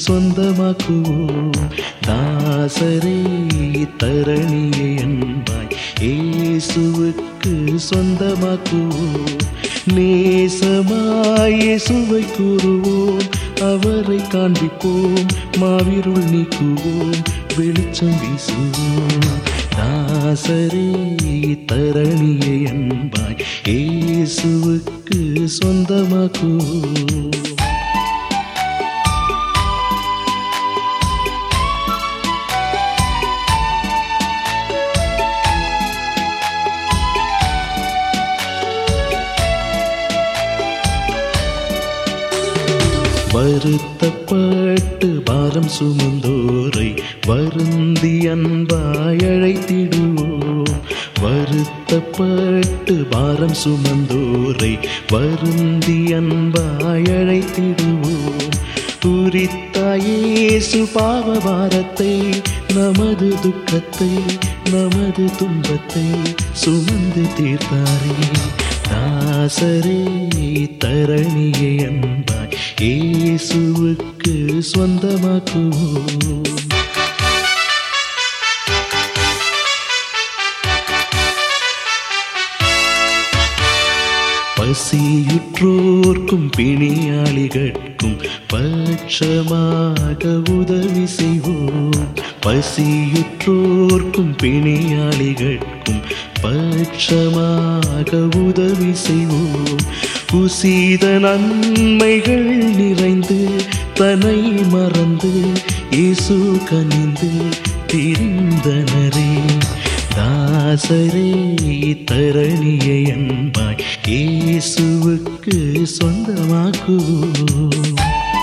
சொந்தமாக்குவோம் தாசரே தரணியை அன்பாய் இயேசுவுக்கு சொந்தமாக்குவோம் நேசமாய் இயேசுவை கூறுவோம் அவரை காண்பிப்போம் மாவிருள் நீக்குவோம் வெளிச்சம் வீசுவோம் தாசரே தரணியை அன்பாய் இயேசுவுக்கு சொந்தமாக்குவோம் வருத்தப்பட்டு பாரம் சுமந்தோரை வருந்தி அன்பாய் அழைத்திடுவோம் வருத்தப்பட்டு பாரம் சுமந்தோரை வருந்தி அன்பாய் அழைத்திடுவோம் துரித்தாயேசு பாவ பாரத்தை நமது துக்கத்தை நமது துன்பத்தை சுமந்து தீர்த்தாரே தாசரே தரணியை அன்பாய் இயேசுவுக்கு சொந்தமாக்குவோம் பசியுற்றோர்க்கும் பிணியாளிகட்கும் பட்சமாக உதவி செய்வோம் பசியுற்றோர்க்கும் பிணியாளிகட்கும் பட்சமாக உதவி செய்வோம் குசீத நன்மைகள் நிறைந்து தன்னை மறந்து இயேசு கனிந்து திரிந்தனரே தாசரே தரணியை அன்பாய் இயேசுவுக்கு சொந்தமாக்குவோம்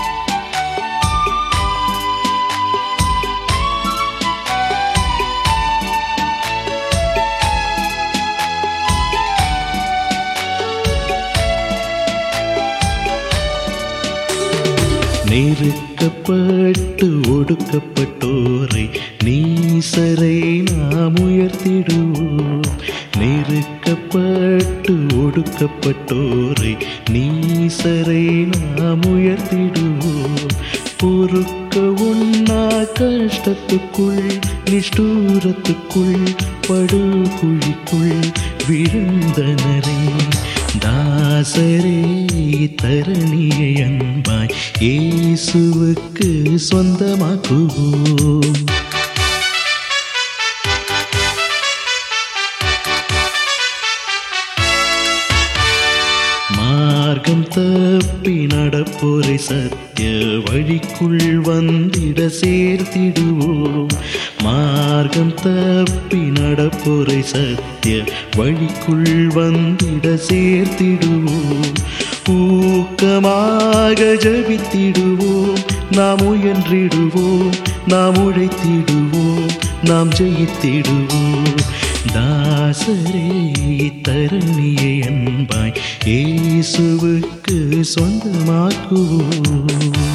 நெருக்கப்பட்டு ஒடுக்கப்பட்டோரை நீசரை நாம் உயர்த்திடுவோம் நெருக்கப்பட்டு ஒடுக்கப்பட்டோரை நீசரை நாம் உயர்த்திடுவோம் பொறுக்க உண்ணா கஷ்டத்துக்குள் நிஷ்டூரத்துக்குள் படுகுழிக்குள் விழுந்தனரே தாசரே தரணியை அன்பாய் இயேசுவுக்கு சொந்தமாக்குவோம் மார்க்கம் தப்பி நடப்போரை சத்திய வழிக்குள் வந்திட சேர்த்திடுவோம் மார்க்கம் தப்பி நடப்போரை சத்திய வழிக்குள் வந்திட சேர்த்திடுவோம் ஊக்கமாக ஜபித்திடுவோம் நாம் உயன்றிடுவோம் நாம் உழைத்திடுவோம் நாம் ஜெயித்திடுவோம் தாசரே தரணியை அன்பாய் இயேசுவுக்கு சொந்தமாக்குவோம்